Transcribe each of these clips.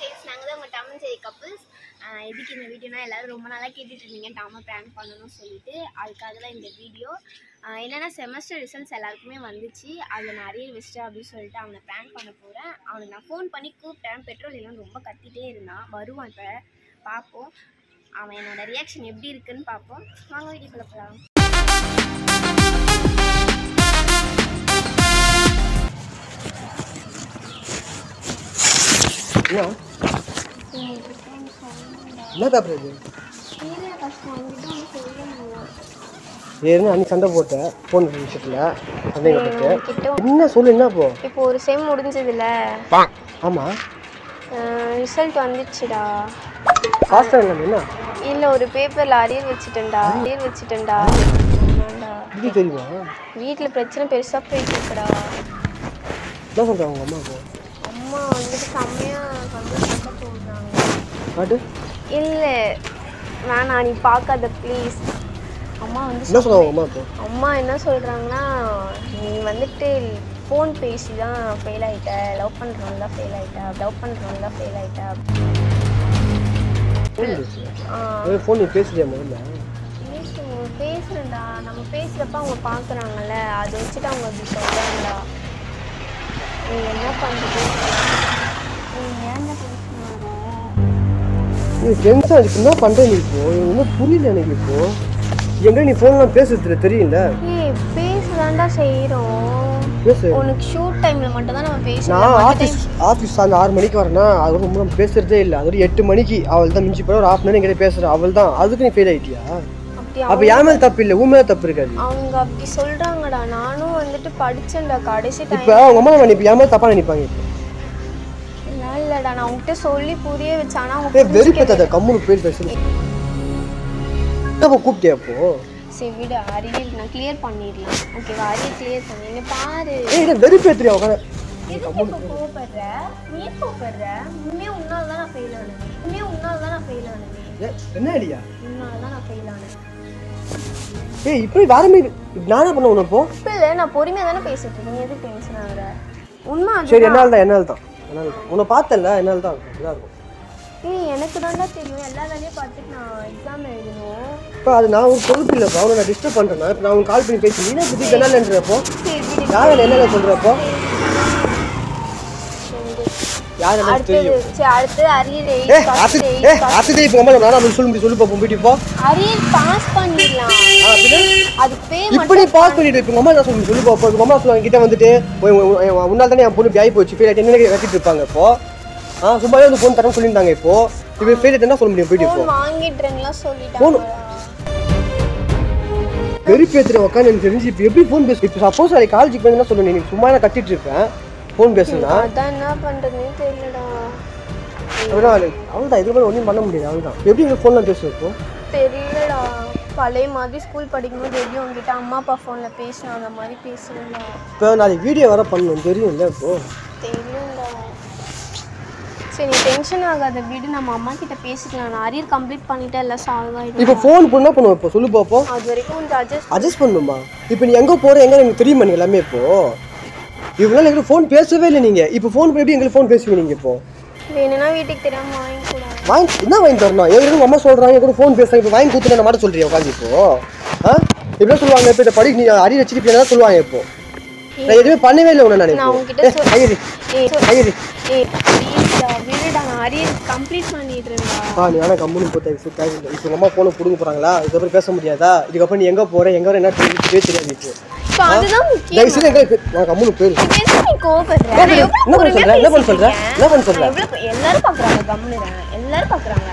Friends நாங்கள் தான் உங்கள் டாமன் சரி கப்புள்ஸ் எதுக்கு இந்த வீடியோனா எல்லாரும் ரொம்ப நாளாக கேட்டுட்டு இருந்தீங்க டாமை ப்ராங்க் பண்ணணும்னு சொல்லிட்டு அதுக்காக தான் இந்த வீடியோ என்னென்னா செமஸ்டர் ரிசல்ட்ஸ் எல்லாருக்குமே வந்துச்சு அதில் நிறைய வச்சுட்டு அப்படின்னு சொல்லிட்டு அவனை ப்ராங்க் பண்ண போகிறேன் அவனுக்கு நான் ஃபோன் பண்ணி கூப்பிட்டேன் பெட்ரோல் எல்லாம் ரொம்ப கத்திட்டே இருந்தான் வருவான் இப்போ பார்ப்போம் அவன் என்னோட ரியாக்ஷன் எப்படி இருக்குன்னு பார்ப்போம் வாங்க வீடியோக்குள்ள போகலாம் என்ன என்ன பேப்பர் இது ஏன்னு அன்னைக்கு சண்டை போட்டேன் ஃபோன் விஷயத்தில் சந்தேகப்பட்டு என்ன சொல்லு என்ன போ இப்போ ஒரு செம் முடிஞ்சதுல ஆமாம் ரிசல்ட் வந்துச்சுடா ஃபாஸ்ட்டாக இல்லை என்ன இல்லை ஒரு பேப்பரில் அரியர் வச்சுட்டேன்டா அரியர் வச்சுட்டேன்டா ஆமாண்டா இது தெரியுமா வீட்டில் பிரச்சனை பெருசாக போயிட்டு இருக்குடா என்ன சொல்கிறாங்க உங்கள் அம்மா போ அம்மா வந்துட்டு செம்மையாக வந்து சண்டை போடுறாங்க காட்டு இல்லை வேணாம் நீ பார்க்காத ப்ளீஸ் அம்மா வந்து என்ன சொல்லுவாங்க உங்கள் அம்மா இப்போ அம்மா என்ன சொல்கிறாங்கன்னா நீ வந்துட்டு ஃபோன் பேசி தான் ஃபெயில் ஆகிட்ட லவ் பண்ணுறவங்க தான் ஃபெயில் ஆகிட்ட லவ் பண்ணுறவங்க தான் ஃபெயில் ஆகிட்ட ஃபோன் பேசு ஃபோன் நீ பேசுறியா முதல்ல பேசுவோம் பேசுகிறேன்டா நம்ம பேசுகிறப்ப அவங்க பார்க்குறாங்கல்ல அதை வச்சுட்டு அவங்க அப்படி சொல்கிறாங்கடா நீ என்ன பண்ணுறது நீ ஏன்டா பேசுனாங்க நீ டென்ஷன் அதுக்கு என்ன பண்ணுற நீ இப்போ எனக்கு ஒன்றும் புரியல எனக்கு இப்போ எங்க நீ ஃபோன்லாம் பேசுறதுல தெரியல ஏய் பேசதான்டா செய்கிறோம் பேசு உனக்கு ஷூட் டைமில் மட்டும் தான் நம்ம நான் பேசணும் ஆஃபீஸ் ஆஃபீஸ் அந்த ஆறு மணிக்கு வரேன்னா அது ரொம்ப நம்ம பேசுறதே இல்லை அது ஒரு எட்டு மணிக்கு அவள் தான் மிஞ்சி போய் ஒரு ஹாஃப் அன் என்கிட்ட பேசுகிறேன் அவள் தான் அதுக்கு நீ ஃபெயில் ஆயிட்டியா அப்படி அப்போ என் மேலே தப்பு இல்லை உன் மேலே தப்பு இருக்காது அவங்க அப்படி சொல்றாங்கடா நானும் வந்துட்டு படிச்சேன்டா கடைசி டைம் இப்போ அவங்க அம்மா நினைப்பு என் மேலே தப்பாக நினைப்பாங்க இப்போ இல்லடா நான் உங்ககிட்ட சொல்லி புரிய வச்சேன் ஆனா ஏ அவங்க வெறி பத்தாத கம்முனு போய் பேசு இப்போ கூப்பிட்டியா அப்போ சரி விடு அரியல் நான் கிளியர் பண்ணிடலாம் ஓகேவா அரியல் கிளியர் பண்ணி இங்க பாரு ஏய் இதை வெறி பேத்துறியா உட்கார எதுக்கு இப்போ கோவப்படுற நீ ஏன் கோவப்படுற உண்மையே உன்னால தான் நான் ஃபெயில் ஆனது உண்மையே உன்னால தான் நான் ஃபெயில் ஆனது ஏ, என்ன அடியா உன்னால தான் நான் ஃபெயில் ஆனது ஏய் இப்படி வேற மாதிரி நானே பண்ண உனப்போ இப்போ இல்லை நான் பொறுமையாக தானே பேசிட்டு இருக்கேன் நீ எதுக்கு டென்ஷன் ஆகுற உண்மை அது சரி என்னால் தான் என்னால் தான் என்னால் தான் உன்னை பார்த்தல என்னால் தான் இதாக இருக்கும் ஏய் எனக்கு தான்டா தெரியும் எல்லா வேலையும் பார்த்துட்டு நான் எக்ஸாம் எழுதணும் இப்போ அது நான் ஒரு பொறுப்பு இல்லைப்பா அவனை நான் டிஸ்டர்ப் பண்ணுறேன் இப்போ நான் உனக்கு கால் பண்ணி பேசி நீனே புத்தி என்னன்றப்போ சரி விடு யார் என்ன சொல்கிறப்போ யார் என்ன அடுத்தது தெரியும் சரி அடுத்து அரியர் ஏ எயிட் அத்து ஃபஸ்ட் ஏ அத்துதே இப்போ அம்மா நான் அப்படி சொல்லி சொல்லி பார்ப்போம் போயிட்டு போ அரியர் பாஸ் பண்ணிடலாம் ஆ, பின்ன? அது பே இப்படி பாஸ் பண்ணிட்டு இப்போ அம்மா என்ன சொல்லி சொல்லி பார்ப்போம் இப்போ அம்மா சொல்லுவாங்க கிட்ட வந்துட்டு முன்னால் தானே என் பொண்ணு ஆகி போச்சு ஃபெயில் ஆகிட்டு என்ன கட்டிட்டு இருப்பாங்க இப்போ ஆ சும்மாவே வந்து ஃபோன் தரேன் சொல்லியிருந்தாங்க இப்போ இப்போ ஃபெயில் ஆகிட்டு என்ன சொல்ல முடியும் போயிட்டு இப்போ ஃபோன் வாங்கிடுறேங்களா சொல்லிட்டாங்க வெறி பேசுகிற உட்காந்து எனக்கு தெரிஞ்சு இப்போ எப்படி ஃபோன் பேசு இப்போ சப்போஸ் நாளைக்கு காலேஜுக்கு வந்து என்ன சொல்லுவேன் நீ சும்மா நான் கட்டிட்டு இருப்பேன் ஃபோன் பேசுனா அதான் என்ன பண்றதுன்னே தெரியலடா அப்படின்னா அவள் தான் இதுக்கு மேலே ஒன்றும் பண்ண முடியாது அவள் தான் எப்படி இந்த ஃபோனில் பேசுவோம் இப்போ தெரியலடா பழைய மாதிரி ஸ்கூல் படிக்கும்போது எப்படி உங்ககிட்ட அம்மா அப்பா ஃபோன்ல பேசினா அந்த மாதிரி பேசுறேன்டா இப்போ நாளைக்கு வீடியோ வர பண்ணணும் தெரியும்ல இப்போ தெரியலடா சரி நீ டென்ஷன் ஆகாத விடு நம்ம அம்மா கிட்ட பேசிக்கலாம் நான் அரியர் கம்ப்ளீட் பண்ணிட்டு எல்லாம் சால்வ் ஆயிடும் இப்போ ஃபோன் பண்ணா பண்ணுவோம் இப்போ சொல்லு பார்ப்போம் அது வரைக்கும் கொஞ்சம் அட்ஜஸ்ட் அட்ஜஸ்ட் பண்ணணுமா இப்போ நீ எங்கே போகிற எங்கே எனக்கு தெரியுமா நீ எல்லாமே இப்போ இவ்வளோ எங்களுக்கு ஃபோன் பேசவே இல்லை நீங்கள் இப்போ ஃபோன் பண்ணி எப்படி எங்களுக்கு ஃபோன் பேசுவீங்க நீங்கள் இப்போ வேணும்னா வீட்டுக்கு தெரியாம வாங்கி கூட வாங்கி என்ன வாங்கி தரணும் எங்களுக்கு உங்க அம்மா சொல்கிறாங்க கூட ஃபோன் பேசுகிறாங்க இப்போ வாங்கி கொடுத்துட்டு மாட்ட சொல்றியா உட்காந்து இப்போ ஆ இப்படிலாம் சொல்லுவாங்க இப்போ இதை படி நீ அடி வச்சுட்டு இப்படி தான் சொல்லுவாங்க இப்போ நான் எதுவுமே பண்ணவே இல்லை உன்னை நான் நான் இப்போ உங்ககிட்ட சொல் ஐயரி ஏய் ஐயரி ஏய் ப்ளீஸ்டா விடுடா நான் அரியர் கம்ப்ளீட் பண்ணிடுறேன்டா ஆ நீ ஆனால் கம்முனு போத்த இப்போ தேவையில்லை இப்போ உங்க அம்மா ஃபோனை கொடுக்க போகிறாங்களா இதுக்கப்புறம் பேச முடியாதா இதுக்கப்புறம் நீ எங்கே போகிற எங்கே வர என்ன தெரியும் தெரியாது இப்போ இப்போ அதுதான் முக்கியம் தயவு செய்து எங்கே நான் கம்முனு போயிரு பேச நீ கோவப்படுற என்ன நான் எவ்வளவு பண்ண பொறுமையா சொல்ற? என்ன பண்ண சொல்ற? பேசிட்டு என்ன பண்ண இருக்கேன். சொல்ற? நான் எவ்வளவு எல்லாரும் பாக்குறாங்க கம்முனுறேன் எல்லாரும் பாக்குறாங்க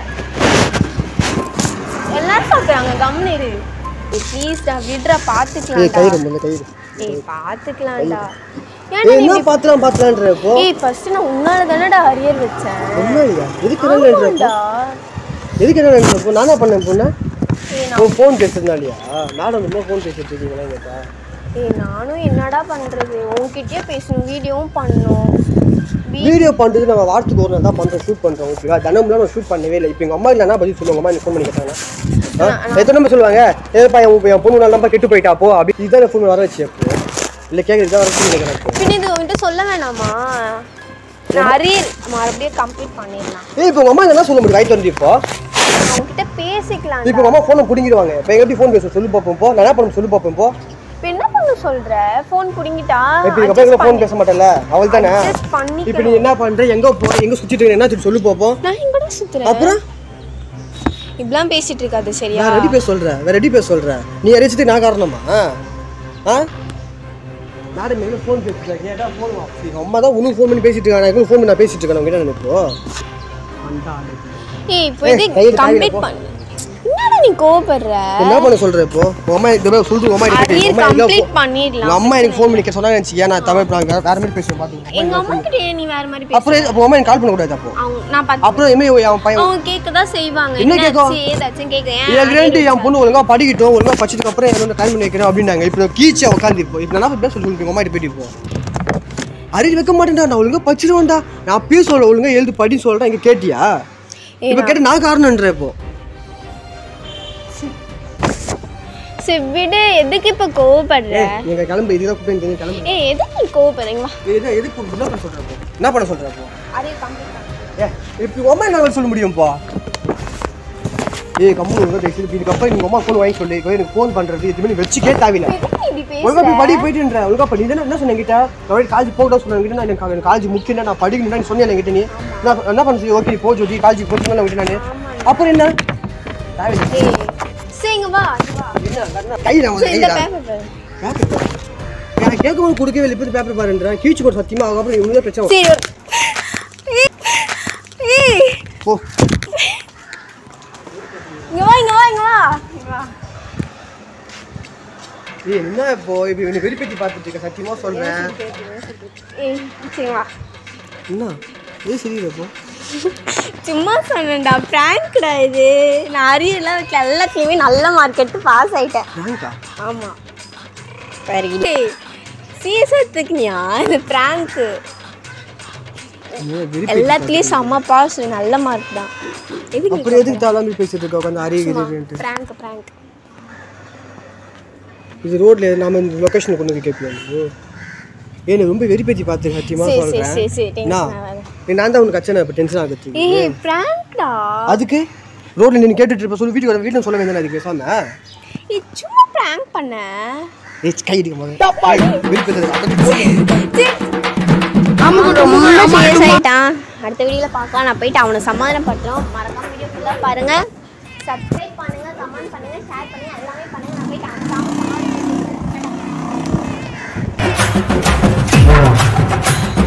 எல்லாரும் பாக்குறாங்க கம்முனிரு ப்ளீஸ்டா விடுறா ஏய் பாத்துக்கலாம்டா கயிறு முதல்ல கயிறு ஏய் பாத்துக்கலாம்டா ஏய் ஏன்னா நீ என்ன பார்த்துலாம் பார்த்துலான்ற இப்போ ஏய் ஃபர்ஸ்ட் நான் உன்னால தானடா அரியர் வச்சேன் ஒன்றும் இல்லையா எதுக்கு என்ன நினைக்கிறப்போ ஆமாண்டா எதுக்கு என்ன நினைக்கிறப்போ நானா பண்ணேன் பொண்ணு ஏய் நான் உன் ஃபோன் பேசுறதுனாலயா மேடம் ரொம்ப ஃபோன் பேசிட்டு இருக்கீங்களா கேட்டா ஏய் நானும் என்னடா பண்றது உன்கிட்டயே பேசணும் வீடியோவும் பண்ணணும் வீ- வீடியோ பண்ணுறது நம்ம வாரத்துக்கு ஒரு நாள் தான் பண்ணுறோம் ஷூட் பண்ணுறோம் ஓகேவா தினம்லாம் நான் ஷூட் பண்ணவே இல்லை இப்போ எங்கள் அம்மா இல்லைனா பதில் சொல்லுவாங்க அம்மா எனக்கு ஃபோன் பண்ணி கேட்டாங்க ஆ? எத்தனை நம்பர் சொல்லுவாங்க ஏப்பா என் உன் என் பொண்ணு நாள் நம்பர் கெட்டு போயிட்டா போ அப்படி இதுதான் ஃபோன் வர வச்சு அப்போ இல்லை கேட்குறது தான் வர வச்சு நினைக்கிறேன் இப்போ பின்ன இது உன்கிட்ட சொல்ல வேணாமா நான் அரியர் மறுபடியும் கம்ப்ளீட் பண்ணிடலாம் ஏய் இப்போ உங்க அம்மா என்ன சொல்ல முடியும் கை தந்து இப்போ அவங்ககிட்ட பேசிக்கலாம் இப்போ உங்க அம்மா ஃபோனை பிடிங்கிடுவாங்க இப்போ எங்க எப்படி ஃபோன் பேச சொல்லி பார்ப்போம் போ நான் என்ன பண்ண சொல்லி பார்ப்போம் போ இப்போ என்ன பண்ண சொல்ற ஃபோன் புடிங்கிட்டா இப்போ இதுக்கப்புறம் எங்க ஃபோன் பேச மாட்டேன்ல அவள் தானே Adjust பண்ணி இப்போ நீ என்ன பண்ற எங்க போ எங்க சுத்திட்டு இருக்க என்ன சொல்லி பார்ப்போம் நான் இங்க கூட சுத்துறேன் அப்புறம் இப்படிலாம் பேசிட்டு இருக்காது சரியா நான் ரெடி பேச சொல்றேன் வேற ரெடி பேச சொல்றேன் நீ அரைச்சதுக்கு நான் காரணமா ஆ ஆ மேடம் எங்க ஃபோன் பேசிட்டு கேட்டா ஃபோன் எங்க அம்மா தான் உனக்கு ஃபோன் பண்ணி பேசிட்டு இருக்காங்க எனக்கு ஃபோன் பண்ணி நான் பேசிட்டு இருக்கேன் உங்ககிட்ட நான் இப்போ ஏய் இப்போ ஏய், இது கையில கம்ப்ளீட் காய்கறி பண்ணு என்னடா நீ கோவப்படுற என்ன பண்ண சொல்ற இப்போ உங்க அம்மா இந்த மாதிரி சொல்லிட்டு உங்க அம்மா கிட்ட அரியர் உங்க அம்மா எங்க கம்ப்ளீட் உங்க பண்ணிடலாம் அம்மா எனக்கு ஃபோன் பண்ணி சொன்னா நினைச்சியா நான் தமிழ் நான் வேற மாதிரி பேசுவேன் பாத்துக்கோ எங்க அம்மா கிட்ட நீ வேற மாதிரி பேச அப்புறம் அப்போ அம்மா எனக்கு கால் பண்ண கூடாது அப்போ அவங்க நான் பார்த்து அப்புறம் இனிமே அவன் பையன் அவங்க கேட்க தான் செய்வாங்க என்ன கேக்கும்? என்னாச்சு ஏதாச்சும் கேட்க என் ரெண்டு என் பொண்ணு ஒழுங்கா படிக்கட்டும் ஒழுங்கா படிச்சதுக்கு அப்புறம் எனக்கு வந்து டைம் பண்ணி வைக்கிறேன் அப்படின்னாங்க இப்போ கீச்சா உட்காந்து இப்போ இப்போ நான் பேச சொல்லி உங்க அம்மா கிட்ட போயிட்டு இப்போ அறிவு வைக்க மாட்டேன்டா நான் ஒழுங்கா படிச்சிருவேன்டா நான் பேச சொல்ல ஒழுங்கா எழுதி படி சொல்றேன் இங்க கேட்டியா இப்போ கேட்டு நான் காரணம்ன்ற இப்போ சரி விடு எதுக்கு இப்ப கோவப்படுற ஏய் எங்க கிளம்பு இதுதான் கூப்பிட்டு தெரியும் கிளம்பு ஏய் எதுக்கு நீ கோவப்படுறீங்க வா இது எதுக்கு என்ன பண்ண சொல்ற இப்போ என்ன பண்ண சொல்ற இப்போ அரியர் கம்ப்ளீட் பண்ணு ஏ இப்போ உங்க அம்மா என்ன சொல்ல முடியும்ப்பா ஏய் கம்மு ஒழுங்கா பேசி இதுக்கப்புறம் நீங்க அம்மா ஃபோன் வாங்கி சொல்லி இப்போ எனக்கு ஃபோன் பண்றது இதுமே நீ வச்சுக்கே தேவையில்லை எதுக்கு நீ இப்படி ஒழுங்கா பேசுற போய் படி போயிட்டுன்ற ஒழுங்கா படி இதெல்லாம் என்ன சொன்ன என்கிட்ட நான் காலேஜ் போகட்டும் சொன்ன என்கிட்ட நான் எனக்கு காலேஜ் முக்கியம் நான் படிக்கணும் நீ சொன்னேன் என்கிட்ட நீ நான் என்ன பண்ண சொல்லி ஓகே போ ஜோதி காலேஜ் போட்டு நான் விட்டு நான் அப்புறம் என்ன தேவையில்லை ஏய் சரி இங்க வா இங்க வா என்ன கை நான் சரி இந்த கைடா பேப்பர் பாரு எனக்கு கேட்கும்போது கொடுக்கவே இல்லை இப்போ பேப்பர் பாருன்றேன் கீழ்ச்சி போட்டு சத்தியமா அதுக்கப்புறம் இவங்க பிரச்சனை வரும். சரி ஒரு ஏய், ஏய் போ இங்க வா இங்க வா இங்க வா இங்க வா ஏய் என்ன இப்போ இப்போ இவனை வெறிப்பேத்தி பார்த்துட்டு இருக்க சத்தியமா சொல்றேன் ஏய் சரி வா என்ன ஏன் சரியில்லை இப்போ சும்மா சொன்னேன்டா ப்ராங்க்டா இது நான் அரியெல்லாம் வைக்கல எல்லாத்துலேயுமே நல்ல மார்க் எடுத்து பாஸ் ஆயிட்டேன் பிராங்கா ஆமாம் சரி சீரியஸாக எடுத்துக்கினியா இது ப்ராங்க்கு வெறிப்பேத்தி எல்லாத்துலேயும் செம்ம பாஸ் நல்ல மார்க் தான் எதுக்கு அப்புறம் எதுக்கு தாளாமி பேசிட்டு இருக்க உட்காந்து அறியுது ப்ராங்க் ப்ராங்க் இது ரோட்ல நாம இந்த லொகேஷன் கொண்டு வந்து கேட்போம் ஏன் ரொம்ப வெறிப்பேத்தி பார்த்து சத்தியமா சரி சரி சொல்றேன் சரி சரி என்ன டென்ஷன் ஆகாத ஏய், நான் தான் உனக்கு கச்சனை இப்போ டென்ஷன் ஆகுது ஏய் ப்ராங்க்டா அதுக்கு ரோட்ல நின்று கேட்டுட்டு இருப்ப சொல்லி வீட்டுக்கு வர வீட்டில் சொல்ல வேண்டியது அதுக்கு பேசாம ஏய் சும்மா ப்ராங்க் பண்ணேன் ஏய் கை அடிக்க போது வெறிப்பேத்தி ரொம்ப சீரியஸ் ஆயிட்டான் அடுத்த வீடியோவில் பார்க்கலாம் நான் போயிட்டு அவனை சமாதானப்படுத்துறோம் மறக்காம வீடியோ ஃபுல்லாக பாருங்க சப்ஸ்கிரைப் பண்ணுங்க கமெண்ட் பண்ணுங்க ஷேர் பண்ணுங்க எல்லாமே பண்ணுங்க நான் போயிட்டு அவனை சமாதானப்படுத்துறேன்